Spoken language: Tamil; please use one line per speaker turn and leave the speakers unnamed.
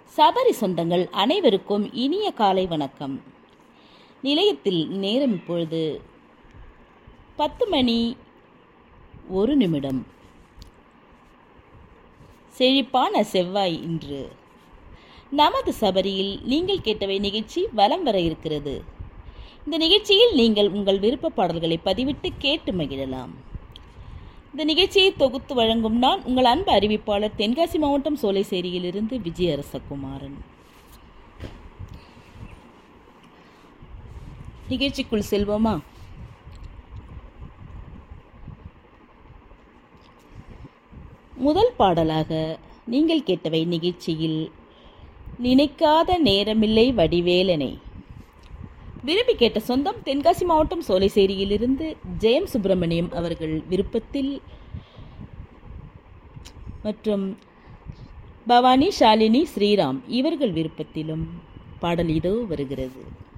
சபரி சொந்தங்கள் அனைவருக்கும் இனிய காலை வணக்கம் நிலையத்தில் நேரம் இப்பொழுது பத்து மணி ஒரு நிமிடம் செழிப்பான செவ்வாய் இன்று நமது சபரியில் நீங்கள் கேட்டவை நிகழ்ச்சி வலம் வர இருக்கிறது இந்த நிகழ்ச்சியில் நீங்கள் உங்கள் விருப்ப பாடல்களை பதிவிட்டு கேட்டு மகிழலாம் இந்த நிகழ்ச்சியை தொகுத்து வழங்கும் நான் உங்கள் அன்பு அறிவிப்பாளர் தென்காசி மாவட்டம் சோலைசேரியிலிருந்து விஜய அரசகுமாரன் நிகழ்ச்சிக்குள் செல்வோமா முதல் பாடலாக நீங்கள் கேட்டவை நிகழ்ச்சியில் நினைக்காத நேரமில்லை வடிவேலனை விரும்பி கேட்ட சொந்தம் தென்காசி மாவட்டம் சோலைசேரியிலிருந்து ஜெயம் சுப்பிரமணியம் அவர்கள் விருப்பத்தில் மற்றும் பவானி ஷாலினி ஸ்ரீராம் இவர்கள் விருப்பத்திலும் பாடல் இதோ வருகிறது